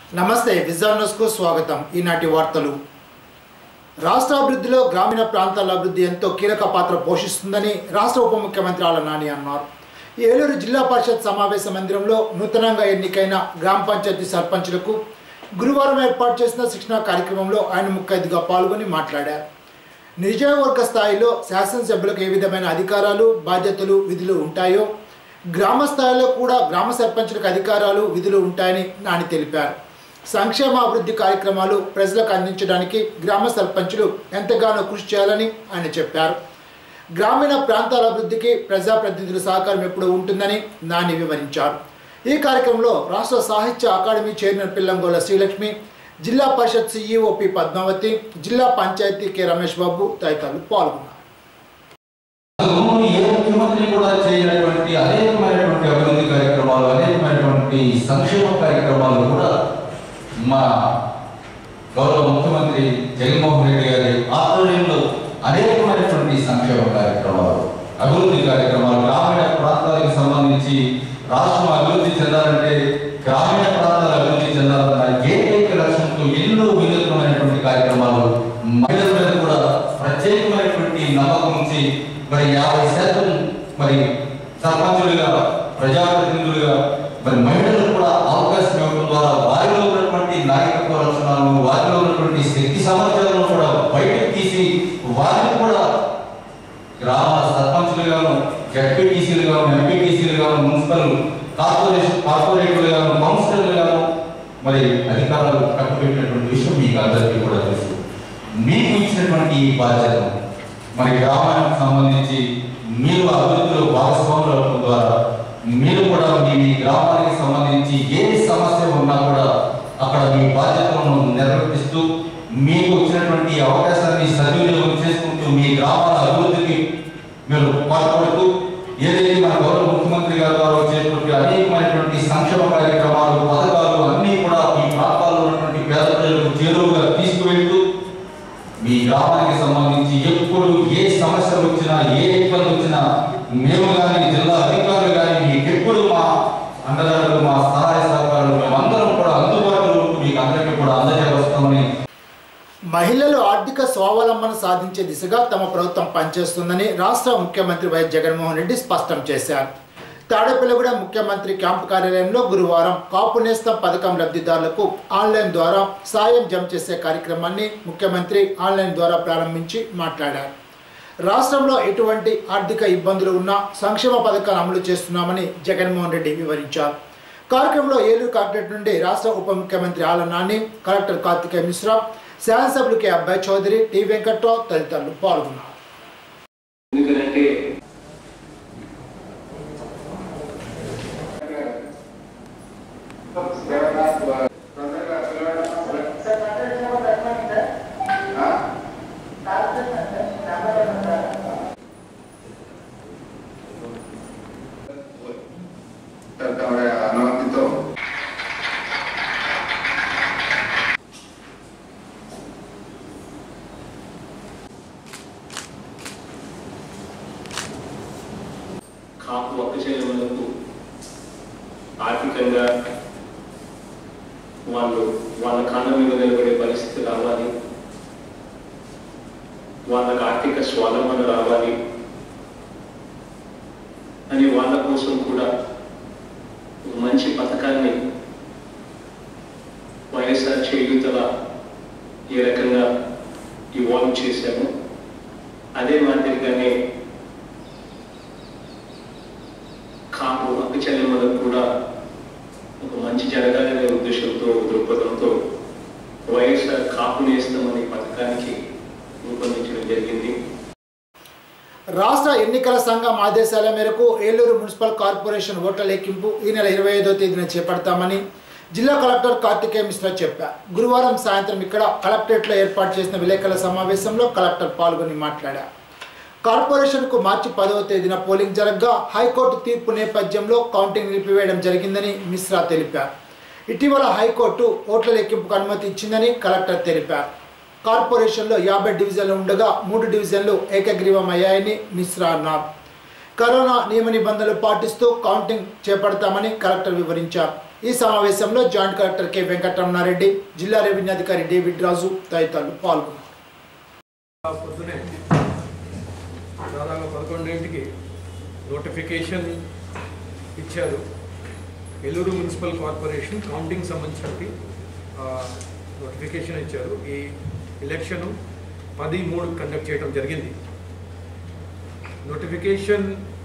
నమస్తే విజన్ న్యూస్కు స్వాగతం ఈనాటి వార్తలు రాష్ట్ర అభివృద్ధిలో గ్రామీణ ప్రాంతాల అభివృద్ధి ఎంతో కీలక పాత్ర పోషిస్తుందని రాష్ట్ర ఉప ముఖ్యమంత్రి ఆళ్ల నాని అన్నారు ఏలూరు జిల్లా పరిషత్ సమావేశ మందిరంలో నూతనంగా ఎన్నికైన గ్రామ పంచాయతీ సర్పంచులకు గురువారం ఏర్పాటు చేసిన శిక్షణ కార్యక్రమంలో ఆయన ముఖ్య పాల్గొని మాట్లాడారు నియోజకవర్గ స్థాయిలో శాసనసభ్యులకు ఏ విధమైన అధికారాలు బాధ్యతలు విధులు ఉంటాయో గ్రామ స్థాయిలో కూడా గ్రామ సర్పంచులకు అధికారాలు విధులు ఉంటాయని నాని తెలిపారు సంక్షేమ అభివృద్ధి కార్యక్రమాలు ప్రజలకు అందించడానికి గ్రామ సర్పంచులు ఎంతగానో కృషి చేయాలని ఆయన చెప్పారు గ్రామీణ ప్రాంతాల అభివృద్ధికి ప్రజాప్రతినిధుల సహకారం ఎప్పుడు ఉంటుందని నాని వివరించారు ఈ కార్యక్రమంలో రాష్ట్ర సాహిత్య అకాడమీ చైర్మన్ పిల్లంగోల శ్రీలక్ష్మి జిల్లా పరిషత్ సిఈఓ పి పద్మావతి జిల్లా పంచాయతీ కె రమేష్ బాబు తదితరులు పాల్గొన్నారు గతంలో ఏ ముఖ్యమంత్రి కూడా చేయనటువంటి అనేకమైనటువంటి అభివృద్ధి కార్యక్రమాలు అనేకమైనటువంటి సంక్షేమ కార్యక్రమాలు కూడా మా గౌరవ ముఖ్యమంత్రి జగన్మోహన్ రెడ్డి గారి ఆధ్వర్యంలో అనేకమైనటువంటి సంక్షేమ కార్యక్రమాలు అభివృద్ధి కార్యక్రమాలు గ్రామీణ ప్రాంతాలకు సంబంధించి రాష్ట్రం అభివృద్ధి చెందాలంటే గ్రామీణ ప్రాంతాలు అభివృద్ధి చెందాలన్న ఏకైక లక్ష్యంతో ఎన్నో వినూత్నమైనటువంటి కార్యక్రమాలు మహిళల మీద కూడా ప్రత్యేకమైనటువంటి నమ్మకం ఉంచి మరి యాభై శాతం మరి సర్పంచులుగా ప్రజాప్రతినిధులుగా మరి మహిళలకు కూడా అవకాశం ఇవ్వడం ద్వారా వారిలో ఉన్నటువంటి నాయకత్వ లక్షణాలను వారిలో ఉన్నటువంటి శక్తి సామర్థ్యాలను కూడా బయటకు తీసి వారిని కూడా గ్రామ సర్పంచులుగాను జడ్పీటీసీలుగాను ఎంపీటీసీలుగాను మున్సిపల్ కార్పొరేషన్ కార్పొరేటర్లుగాను కౌన్సిలర్లుగాను మరి అధికారాలు కట్టబెట్టినటువంటి విషయం మీకు అందరికీ కూడా తెలుసు మీకు ఇచ్చినటువంటి ఈ బాధ్యత మరి గ్రామానికి సంబంధించి మీరు అభివృద్ధిలో భాగస్వాములు అవడం ద్వారా మీరు కూడా మీ మీ గ్రామానికి సంబంధించి ఏ సమస్య ఉన్నా కూడా అక్కడ మీ బాధ్యతలను నిర్వర్తిస్తూ మీకు వచ్చినటువంటి ఈ అవకాశాన్ని సద్వినియోగం చేసుకుంటూ మీ గ్రామాల అభివృద్ధికి మీరు పాల్పడుతూ ఏదైతే మన గౌరవ ముఖ్యమంత్రి గారి ద్వారా వచ్చేటువంటి అనేకమైనటువంటి సంక్షేమ కార్యక్రమాలు పథకాలు అన్నీ కూడా మీ ప్రాంతాల్లో ఉన్నటువంటి పేద ప్రజలకు చేరువుగా తీసుకువెళ్తూ మీ గ్రామానికి సంబంధించి ఎప్పుడు ఏ సమస్య వచ్చినా ఏ ఇబ్బంది వచ్చినా మేము కానీ జిల్లా అధికారులు కానీ మీకు ఎప్పుడు మా అండదారులు మా సహాయ సహకారులు మేమందరం కూడా అందుబాటులో ఉంటూ మీకు అందరికీ కూడా అందజేస్తామని మహిళలు ఆర్థిక స్వావలంబన సాధించే దిశగా తమ ప్రభుత్వం పనిచేస్తుందని రాష్ట్ర ముఖ్యమంత్రి వైఎస్ జగన్మోహన్ రెడ్డి స్పష్టం చేశారు తాడేపల్లిగూడెం ముఖ్యమంత్రి క్యాంపు కార్యాలయంలో గురువారం కాపు నేస్తం పథకం లబ్ధిదారులకు ఆన్లైన్ ద్వారా సాయం జమ చేసే కార్యక్రమాన్ని ముఖ్యమంత్రి ఆన్లైన్ ద్వారా ప్రారంభించి మాట్లాడారు రాష్ట్రంలో ఎటువంటి ఆర్థిక ఇబ్బందులు ఉన్నా సంక్షేమ పథకాలు అమలు చేస్తున్నామని జగన్మోహన్ రెడ్డి వివరించారు కార్యక్రమంలో ఏలూరు కలెక్టరేట్ నుండి రాష్ట్ర ఉప ముఖ్యమంత్రి ఆల నాని కలెక్టర్ కార్తికేయ మిశ్రా శాసనసభ్యులు కె అబ్బాయి చౌదరి టి వెంకట్రావు తదితరులు పాల్గొన్నారు ఎందుకంటే అనుమతితో కాపు ఒక్క చేయలకు ఆర్థికంగా వాళ్ళు వాళ్ళ కాళ్ళ మీద నిలబడే పరిస్థితి రావాలి వాళ్ళకి ఆర్థిక స్వాలంబన రావాలి అని వాళ్ళ కోసం కూడా ఒక మంచి పథకాన్ని వైఎస్ఆర్ చేయూతల ఈ రకంగా ఇవాల్వ్ చేశాము అదే మాదిరిగానే కాపు హక్కు చెల్లెమ్మలకు కూడా ఒక మంచి జరగాలనే ఉద్దేశంతో దృక్పథంతో వైఎస్ఆర్ కాపు నేస్తం అనే పథకానికి రూపొందించడం జరిగింది రాష్ట్ర ఎన్నికల సంఘం ఆదేశాల మేరకు ఏలూరు మున్సిపల్ కార్పొరేషన్ ఓట్ల లెక్కింపు ఈ నెల ఇరవై ఐదో తేదీన చేపడతామని జిల్లా కలెక్టర్ కార్తికేయ మిశ్రా చెప్పారు గురువారం సాయంత్రం ఇక్కడ కలెక్టరేట్లో ఏర్పాటు చేసిన విలేకరుల సమావేశంలో కలెక్టర్ పాల్గొని మాట్లాడారు కార్పొరేషన్కు మార్చి పదవ తేదీన పోలింగ్ జరగగా హైకోర్టు తీర్పు నేపథ్యంలో కౌంటింగ్ నిలిపివేయడం జరిగిందని మిశ్రా తెలిపారు ఇటీవల హైకోర్టు ఓట్ల లెక్కింపుకు అనుమతి ఇచ్చిందని కలెక్టర్ తెలిపారు కార్పొరేషన్లో యాభై డివిజన్లు ఉండగా మూడు డివిజన్లు ఏకగ్రీవం అయ్యాయని మిశ్రా అన్నారు కరోనా నియమ నిబంధనలు పాటిస్తూ కౌంటింగ్ చేపడతామని కలెక్టర్ వివరించారు ఈ సమావేశంలో జాయింట్ కలెక్టర్ కె వెంకటరమణారెడ్డి జిల్లా రెవెన్యూ అధికారి డేవిడ్ రాజు తదితరులు పాల్గొన్నారు పొద్దునే దాదాపు పదకొండింటికి నోటిఫికేషన్ ఇచ్చారు ఏలూరు మున్సిపల్ కార్పొరేషన్ కౌంటింగ్ సంబంధించి నోటిఫికేషన్ ఇచ్చారు ఈ ఎలక్షన్ పది మూడు కండక్ట్ చేయడం జరిగింది నోటిఫికేషన్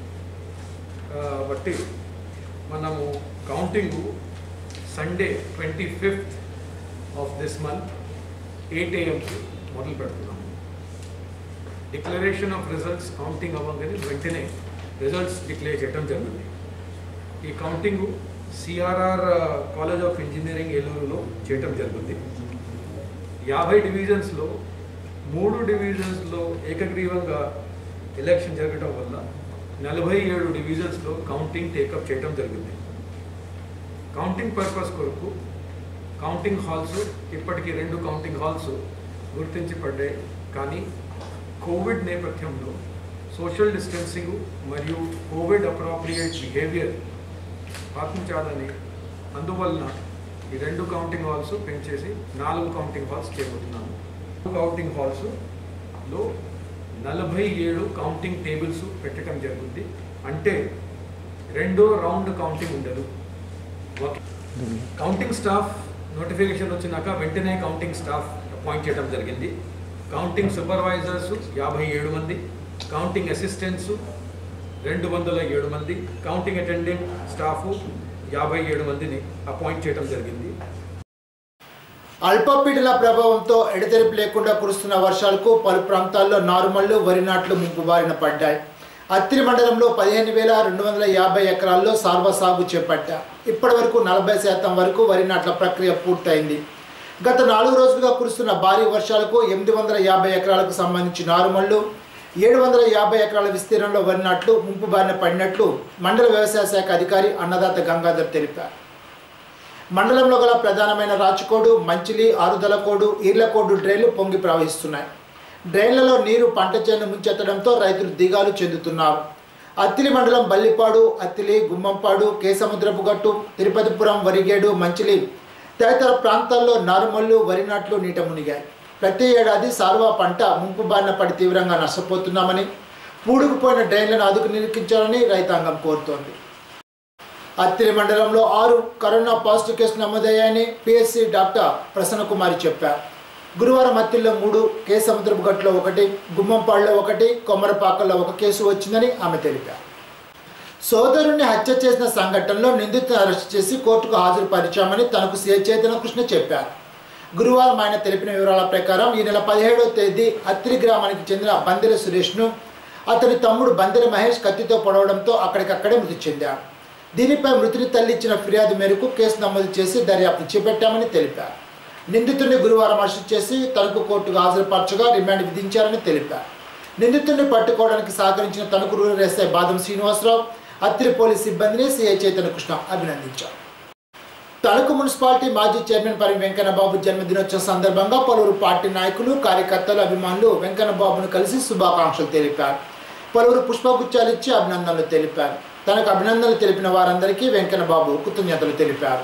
ఆ, బట్టి మనము counting Sunday twenty fifth of this month eight ఏఎంకి మొదలు పెడుతున్నాము డిక్లరేషన్ ఆఫ్ రిజల్ట్స్ కౌంటింగ్ అవ్వగానే వెంటనే రిజల్ట్స్ డిక్లేర్ చేయడం జరిగింది ఈ counting C R R college of engineering ఏలూరులో చేయటం జరుగుతుంది యాభై డివిజన్స్లో మూడు డివిజన్స్లో ఏకగ్రీవంగా ఎలక్షన్ జరగడం వల్ల నలభై ఏడు డివిజన్స్లో కౌంటింగ్ టేకప్ చేయడం జరిగింది కౌంటింగ్ పర్పస్ కొరకు కౌంటింగ్ హాల్స్ ఇప్పటికీ రెండు కౌంటింగ్ హాల్స్ గుర్తించబడ్డాయి కానీ కోవిడ్ నేపథ్యంలో సోషల్ డిస్టెన్సింగ్ మరియు కోవిడ్ అప్రాప్రియేట్ బిహేవియర్ పాటించాలని అందువలన ఈ రెండు కౌంటింగ్ హాల్స్ పెంచేసి నాలుగు కౌంటింగ్ హాల్స్ చేయబోతున్నాము కౌంటింగ్ హాల్స్ లో నలభై ఏడు కౌంటింగ్ టేబుల్స్ పెట్టడం జరుగుతుంది అంటే రెండో రౌండ్ కౌంటింగ్ ఉండదు ఓకే కౌంటింగ్ స్టాఫ్ నోటిఫికేషన్ వచ్చినాక వెంటనే కౌంటింగ్ స్టాఫ్ అపాయింట్ చేయడం జరిగింది కౌంటింగ్ సూపర్వైజర్స్ యాభై ఏడు మంది కౌంటింగ్ అసిస్టెంట్స్ రెండు వందల ఏడు మంది కౌంటింగ్ అటెండెంట్ స్టాఫ్ యాభై ఏడు మందిని అపాయింట్ చేయడం జరిగింది అల్పపీడన ప్రభావంతో ఎడతెరిపి లేకుండా కురుస్తున్న వర్షాలకు పలు ప్రాంతాల్లో నారుమళ్లు వరి నాట్లు ముంపు బారిన పడ్డాయి అత్తిరి మండలంలో పదిహేను వేల రెండు వందల యాభై ఎకరాల్లో సార్వ సాగు చేపట్టారు ఇప్పటి వరకు నలభై శాతం వరకు వరి నాట్ల ప్రక్రియ పూర్తయింది గత నాలుగు రోజులుగా కురుస్తున్న భారీ వర్షాలకు ఎనిమిది వందల యాభై ఎకరాలకు సంబంధించి నారుమళ్లు ఏడు వందల యాభై ఎకరాల విస్తీర్ణంలో వరి నాట్లు ముంపు బారిన పడినట్లు మండల వ్యవసాయ శాఖ అధికారి అన్నదాత గంగాధర్ తెలిపారు మండలంలో గల ప్రధానమైన రాచకోడు మంచిలి ఆరుదలకోడు ఈర్లకోడు డ్రైన్లు పొంగి ప్రవహిస్తున్నాయి డ్రైన్లలో నీరు పంట చేను ముంచెత్తడంతో రైతులు దిగాలు చెందుతున్నారు అత్తిలి మండలం బల్లిపాడు అత్తిలి గుమ్మంపాడు కేసముద్రపు గట్టు తిరుపతిపురం వరిగేడు మంచిలి తదితర ప్రాంతాల్లో నారుమల్లు వరి నాట్లు నీట మునిగాయి ప్రతి ఏడాది సార్వా పంట ముంపు బారిన పడి తీవ్రంగా నష్టపోతున్నామని పూడుకుపోయిన డ్రైన్లను అదుపు నిరీక్షించాలని రైతాంగం కోరుతోంది అత్తిలి మండలంలో ఆరు కరోనా పాజిటివ్ కేసులు నమోదయ్యాయని పిఎస్సి డాక్టర్ ప్రసన్న కుమారి చెప్పారు గురువారం అత్తిల్లో మూడు కే సముద్రపు గట్టులో ఒకటి గుమ్మంపాడులో ఒకటి కొమ్మరపాకల్లో ఒక కేసు వచ్చిందని ఆమె తెలిపారు సోదరుణ్ణి హత్య చేసిన సంఘటనలో నిందితులను అరెస్ట్ చేసి కోర్టుకు హాజరుపరిచామని తనకు సీఐ చైతన్య కృష్ణ చెప్పారు గురువారం ఆయన తెలిపిన వివరాల ప్రకారం ఈ నెల పదిహేడవ తేదీ అత్తిలి గ్రామానికి చెందిన బందెల సురేష్ను అతని తమ్ముడు బందెల మహేష్ కత్తితో పొడవడంతో అక్కడికక్కడే మృతి చెందారు దీనిపై మృతుని తల్లి ఇచ్చిన ఫిర్యాదు మేరకు కేసు నమోదు చేసి దర్యాప్తు చేపట్టామని తెలిపారు నిందితుడిని గురువారం అరెస్ట్ చేసి తణుకు కోర్టుకు హాజరుపరచగా రిమాండ్ విధించారని తెలిపారు నిందితుడిని పట్టుకోవడానికి సహకరించిన తణుకు రూరల్ ఎస్ఐ బాదం శ్రీనివాసరావు అత్తిరి పోలీస్ సిబ్బందిని సిఐ చైతన్య కృష్ణ అభినందించారు తణుకు మున్సిపాలిటీ మాజీ చైర్మన్ పరి వెంకన్నబాబు జన్మదినోత్సవం సందర్భంగా పలువురు పార్టీ నాయకులు కార్యకర్తలు అభిమానులు వెంకన్నబాబును కలిసి శుభాకాంక్షలు తెలిపారు పలువురు పుష్పగుచ్చాలు ఇచ్చి అభినందనలు తెలిపారు తనకు అభినందనలు తెలిపిన వారందరికీ వెంకన్నబాబు కృతజ్ఞతలు తెలిపారు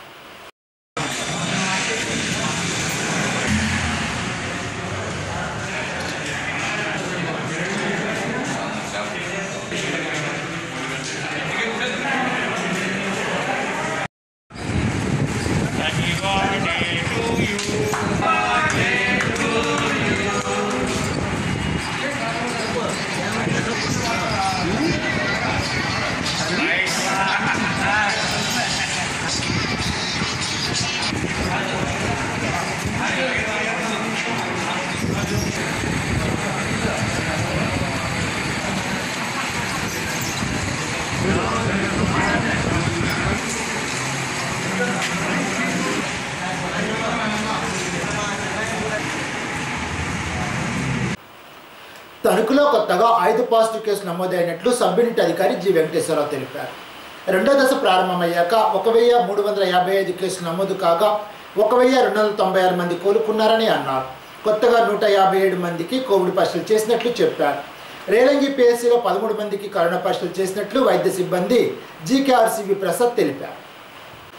తణుకులో కొత్తగా ఐదు పాజిటివ్ కేసులు నమోదైనట్లు సబ్ యూనిట్ అధికారి జి వెంకటేశ్వరరావు తెలిపారు రెండో దశ ప్రారంభమయ్యాక ఒక వెయ్యి మూడు వందల యాభై ఐదు కేసులు నమోదు కాగా ఒక వెయ్యి రెండు వందల తొంభై ఆరు మంది కోలుకున్నారని అన్నారు కొత్తగా నూట యాభై ఏడు మందికి కోవిడ్ పరీక్షలు చేసినట్లు చెప్పారు రేలంగి పిఎస్సిలో పదమూడు మందికి కరోనా పరీక్షలు చేసినట్లు వైద్య సిబ్బంది జీకేఆర్సీబీ ప్రసాద్ తెలిపారు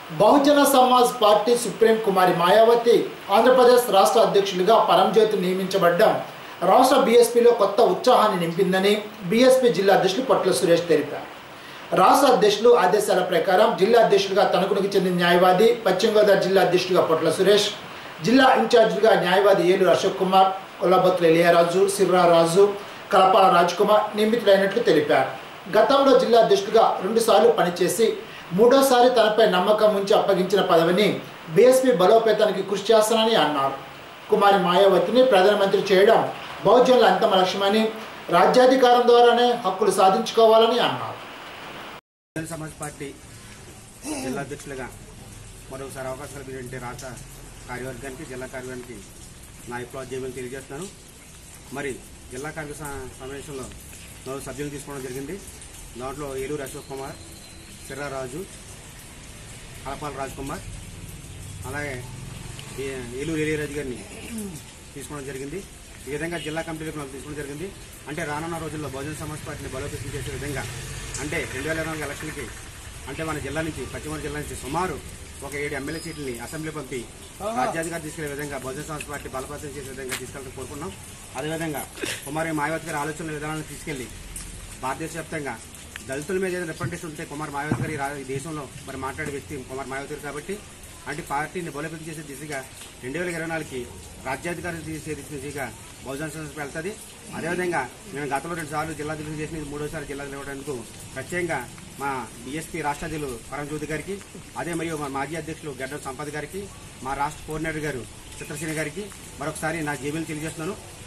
బహుజన సమాజ్ పార్టీ సుప్రీం కుమారి మాయావతి ఆంధ్రప్రదేశ్ రాష్ట్ర అధ్యక్షులుగా పరంజ్యోతి నియమించబడ్డం రాష్ట్ర బీఎస్పీలో కొత్త ఉత్సాహాన్ని నింపిందని బీఎస్పీ జిల్లా అధ్యక్షులు పొట్ల సురేష్ తెలిపారు రాష్ట్ర అధ్యక్షులు ఆదేశాల ప్రకారం జిల్లా అధ్యక్షులుగా తణుకునికి చెందిన న్యాయవాది పశ్చిమ గోదావరి జిల్లా అధ్యక్షులుగా పొట్ల సురేష్ జిల్లా ఇన్ఛార్జిగా న్యాయవాది ఏలూరు అశోక్ కుమార్ కొల్లబత్తుల ఎలియారాజు శివరారాజు కలపాల రాజ్కుమార్ నియమితులైనట్లు తెలిపారు గతంలో జిల్లా అధ్యక్షుడిగా రెండుసార్లు పనిచేసి మూడోసారి తనపై నమ్మకం ఉంచి అప్పగించిన పదవిని బీఎస్పీ బలోపేతానికి కృషి చేస్తానని అన్నారు కుమారి మాయావతిని ప్రధానమంత్రి చేయడం బహుజనుల అంతిమ లక్ష్యమని రాజ్యాధికారం ద్వారానే హక్కులు సాధించుకోవాలని అన్నారు బహుజన సమాజ్ పార్టీ జిల్లా అధ్యక్షులుగా మరొకసారి అవకాశం కల్పించే రాష్ట్ర కార్యవర్గానికి జిల్లా కార్యవర్గానికి నా విప్లవోద్యమం తెలియజేస్తున్నాను మరి జిల్లా కార్య స- సమావేశంలో నలుగురు సభ్యులు తీసుకోవడం జరిగింది దాంట్లో ఏలూరు అశోక్ కుమార్ సిర్రారాజు కలపాల రాజ్ కుమార్ అలాగే ఏ- ఏలూరు ఏలియరాజు గారిని తీసుకోవడం జరిగింది ఈ విధంగా జిల్లా కమిటీలకు నాకు తీసుకోవడం జరిగింది అంటే రానున్న రోజుల్లో బహుజన సమాజ్ పార్టీని బలోపేతం చేసే విధంగా అంటే రెండు వేల ఇరవై నాలుగు ఎలక్షన్కి అంటే మన జిల్లా నుంచి పశ్చిమ జిల్లా నుంచి సుమారు ఒక ఏడు ఎమ్మెల్యే సీట్లని అసెంబ్లీ పంపి రాజ్యాధికారి తీసుకెళ్లే విధంగా బహుజన సమాజ్ పార్టీ బలోపేతం చేసే విధంగా తీసుకెళ్ళడం కోరుకున్నాం అదేవిధంగా కుమారి మాయావతి గారి ఆలోచనల విధానాలను తీసుకెళ్లి భారతదేశ వ్యాప్తంగా దళితుల మీద ఏదైనా రిప్రజెంటేషన్ ఉంటే కుమార్ మాయావతి గారు ఈ రా- ఈ దేశంలో మరి మాట్లాడే వ్యక్తి కుమార్ మాయావతి గారు కాబట్టి అంటే పార్టీని బలోపేతం చేసే దిశగా రెండు వేల ఇరవై నాలుగుకి రాజ్యాధికారం తీసే దిశగా బహుజన సమాజ్ వెళ్తుంది అదేవిధంగా నేను గతంలో రెండు సార్లు జిల్లా అధ్యక్షులు చేసిన ఇది మూడోసారి జిల్లా నిలవడానికి ప్రత్యేకంగా మా బీఎస్పీ రాష్ట్ర అధ్యక్షులు పరంజ్యోతి గారికి అదే మరియు మా మాజీ అధ్యక్షులు గడ్డ సంపత్ గారికి మా రాష్ట్ర కోఆర్డినేటర్ గారు చిత్రసేన గారికి మరొకసారి నా జేబీలు తెలియజేస్తున్నాను